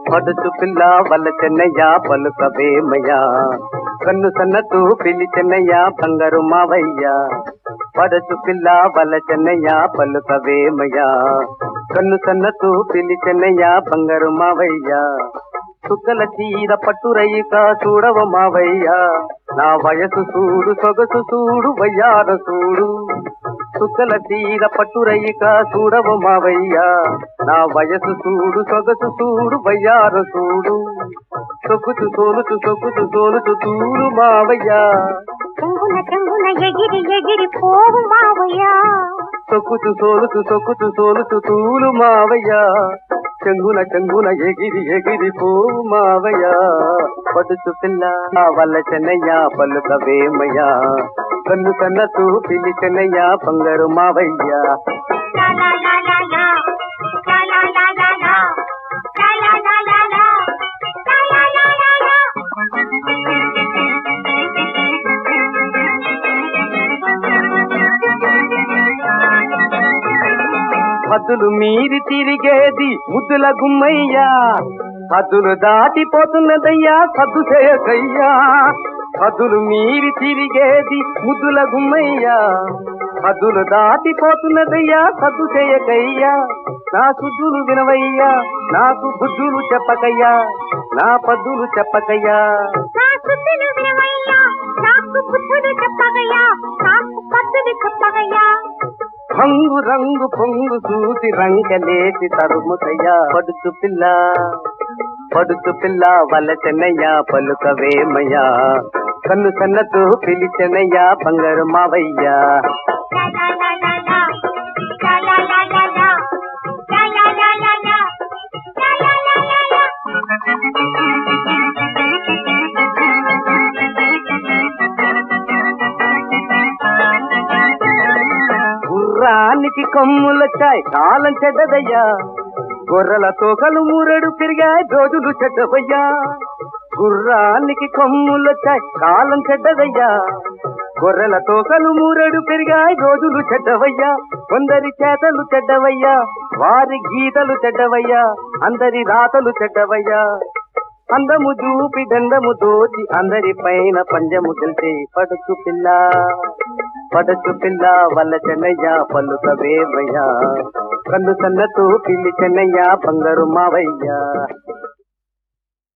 పడుచు పిల్ల వల్ల చెన్నయ్య పలుకవేమయ్యా కన్ను సన్నతు పిల్లి చెన్నయ్య బంగారు మావయ్య పడుచు పిల్ల వల్ల చెన్నయ్య పలుకవేమయ్యా కన్ను సన్నతు పిల్లి చెన్నయ్య బంగారు మావయ్య చుక్కల చీర పట్టురయిక చూడవ మావయ్య నా వయసు చూడు సొగసు చూడు వయ్యార చూడు చుక్కల చీర పట్టురయిక చూడవ మావయ్య నా వయసు చూడు సొగసు చూడు వయ్యార చూడు సొగుచు సోలుచు సొగుచు సోలుచు చూడు మావయ్య చెంగున చెంగున ఎగిరి ఎగిరి పోవు మావయ్యా సొక్కుచు సోలుచు సొక్కుచు సోలుచు తూలు మావయ్య చెంగున చెంగున ఎగిరి ఎగిరి పోవు మావయ్య పడుచు పిల్ల నా వల్ల చెన్నయ్య పలుకవేమయ్య కన్ను కన్నతు పిల్లి చెన్నయ్య బంగారు మావయ్య లా లా లా లా లా. లా లా లా లా లా. లా లా లా లా లా. లా లా లా లా లా. హద్దులు మీరి తిరిగేది ముద్దుల గుమ్మయ్యా హద్దులు దాటిపోతున్నదయ్యా సద్దు చేయకయ్యా హద్దులు మీరి తిరిగేది ముద్దుల గుమ్మయ్యా హద్దులు దాటిపోతున్నదయ్యా సద్దు చేయకయ్యా నా సుద్దులు వినవయ్యా నాకు బుద్ధులు చెప్పకయ్యా నా పద్దులు చెప్పకయ్యా నా సుత్తులు వినవయ్యా. నాకు బుద్ధులు చెప్పగయ్యా నాకు పద్ధతులు చెప్పగయ్యా రంగు రంగు పొంగు చూసి రంగలేసి తరుముతయ్యా పడుచు పిల్ల పడుచు పిల్ల వల్ల చెన్నయ్య పలుకవేమయ్యా కన్ను సన్నతు పిలిచెన్నయ్య బంగారు మావయ్యా లా లా లా లా లా. లా లా లా లా లా. లా లా లా లా లా. లా లా లా లా లా. గుర్రానికి కొమ్ములొచ్చాయి కాలం చెడ్డదయ్యా గొర్రెల తోకలు మూరెడు పెరిగాయి రోజులు చెడ్డవయ్యా గుర్రానికి కొమ్ములొచ్చాయి కాలం చెడ్డదయ్యా గొర్రెల తోకలు మూరెడు పెరిగాయి రోజులు చెడ్డవయ్యా కొందరి చేతలు చెడ్డవయ్యా వారి గీతలు చెడ్డవయ్యా అందరి రాతలు చెడ్డవయ్యా అందము చూపి దండము దోచి అందరి పైన పంజము తెలిసే పడుచు పిల్ల పడుచు పిల్ల వల్ల చెన్నయ్య పలుకవేమయ్యా కన్ను సన్నతు పిల్లి చెన్నయ్య బంగారు మావయ్య